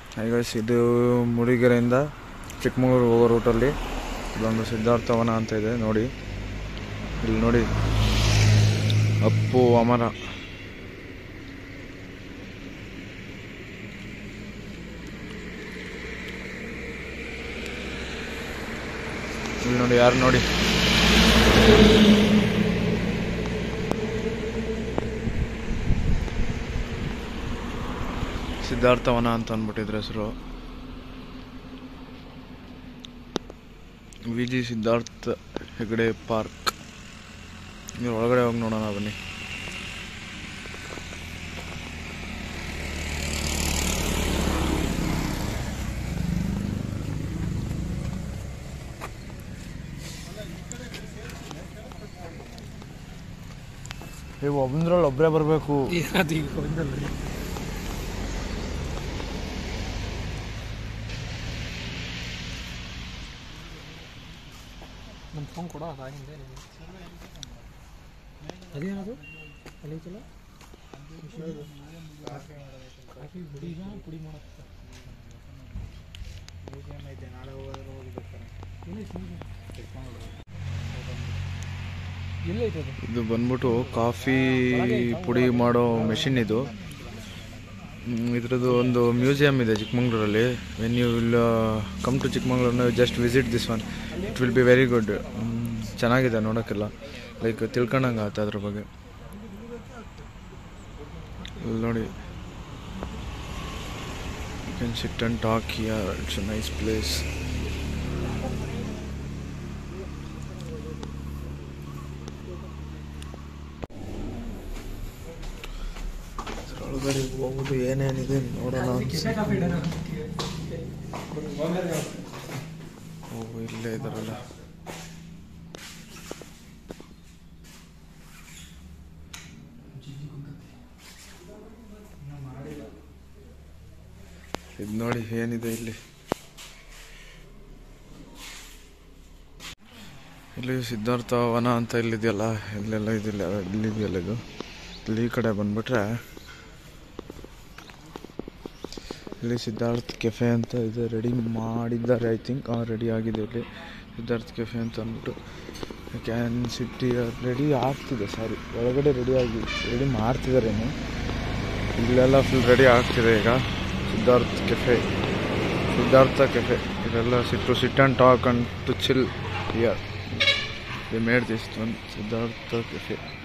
Guys ಇದು ಮುಡಿಗೆರೆಯಿಂದ ಚಿಕ್ಕಮಗಳೂರು ಹೋಗೋ ರೂಟಲ್ಲಿ ಇಲ್ಲೊಂದು ಸಿದ್ಧಾರ್ಥವನ ಅಂತ ಇದೆ ನೋಡಿ ಇಲ್ಲಿ ನೋಡಿ ಅಪ್ಪು ಅಮರ ಇಲ್ಲಿ ನೋಡಿ ಯಾರು ನೋಡಿ ಸಿದ್ಧಾರ್ಥವನ ಅಂತ ಅಂದ್ಬಿಟ್ಟಿದ್ರ ಹೆಸರು V G Siddhartha Hegde park ಇದ್ರ ಒಳಗಡೆ ಹೋಗಿ ನೋಡೋಣ ಬನ್ನಿ ನೀವು ಒಬ್ಬಂದ್ರಲ್ಲಿ ಒಬ್ಬರೇ ಬರಬೇಕು ಅದು ಈಗ ಬಂದಲ್ಲ ನಮ್ಮ ಫೋನ್ ಕೊಡ ಅದಾಗಿಂದೆ ಅದೇನದು ಅಲ್ಲಿತ್ತಲ್ಲ ಕಾಫಿ ಬುಡಿಗ ಪುಡಿ ಮಾಡತ್ತ ಎಲ್ಲೈತೆ ಅದು ಇದು ಬಂದ್ಬಿಟ್ಟು ಕಾಫಿ ಪುಡಿ ಮಾಡೋ ಮೆಷಿನ್ ಇದು ಮ್, ಇದ್ರದ್ದು ಒಂದು ಮ್ಯೂಸಿಯಂ ಇದೆ ಚಿಕ್ಕಮಂಗ್ಳೂರಲ್ಲಿ when you will come to ಚಿಕ್ಕಮಂಗ್ಳೂರ್ನ just visit this one it will be very good ಚೆನ್ನಾಗಿದೆ ನೋಡೋಕ್ಕೆಲ್ಲ ಲೈಕ್ ತಿಳ್ಕೊಂಡಂಗೆ ಆಗುತ್ತೆ ಅದ್ರ ಬಗ್ಗೆ ಇಲ್ಲಿ ನೋಡಿ you can sit and talk here it's a nice place ಒಳಗಡೆ ಹೋಗೋದು ಏನೇನಿದೆ ನೋಡೋಣ ಅನ್ಸುತ್ತೆ. ಓ ಇಲ್ಲೇ ಇದಾರಲ್ಲ ಇದು ನೋಡಿ ಏನಿದೆ ಇಲ್ಲಿ ಇಲ್ಲಿ ಸಿದ್ಧಾರ್ಥ ವನ ಅಂತ ಇಲ್ಲಿದೆಯಲ್ಲ ಇಲ್ಲೆಲ್ಲ ಇದಿಲ್ಲ ಇಲ್ಲಿದೆಯಲ್ಲ ಇದು ಇಲ್ಲಿ ಈ ಕಡೆ ಬಂದ್ಬಿಟ್ರೆ ಇಲ್ಲಿ ಸಿದ್ಧಾರ್ಥ್ ಕೆಫೆ ಅಂತ ಇದೆ ರೆಡಿ ಮಾಡಿದ್ದಾರೆ ಐ ಥಿಂಕ್ ರೆಡಿ ಆಗಿದೆ ಇಲ್ಲಿ ಸಿದ್ಧಾರ್ಥ್ ಕೆಫೆ ಅಂತ ಅಂದ್ಬಿಟ್ಟು ಕ್ಯಾನ್ ಸಿಟಿ ರೆಡಿ ಆಗ್ತಿದೆ ಸಾರಿ ಒಳಗಡೆ ರೆಡಿ ಆಗಿ ರೆಡಿ ಮಾಡ್ತಿದ್ದಾರೇನು ಇಲ್ಲೆಲ್ಲ ಫುಲ್ ರೆಡಿ ಆಗ್ತಿದೆ ಈಗ ಸಿದ್ಧಾರ್ಥ್ ಕೆಫೆ ಸಿದ್ಧಾರ್ಥ ಕೆಫೆ ಇದೆಲ್ಲ sit to sit and talk and to chill here they made this one Siddhartha cafe